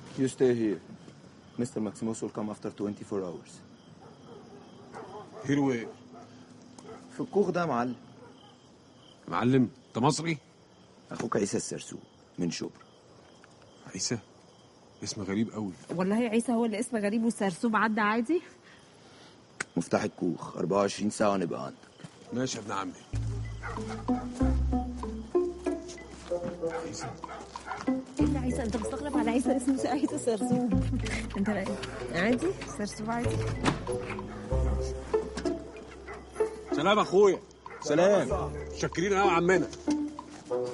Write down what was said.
You stay here. Mr. Maximus will come after 24 hours. هيرو ايه في الكوخ ده يا معلم معلم انت مصري اخوك عيسى السرسوق من شبرا عيسى اسم غريب قوي والله عيسى هو اللي اسم غريب وسرسوب عدى عادي مفتاح الكوخ 24 ساعة نبقى عندك ماشي يا ابن عمي عيسى ايه اللي عيسى انت مستغرب على عيسى اسمه عيسى سرسوب انت لا عادي سرسوب عادي سلام اخويا سلام شاكرين قوي عمنا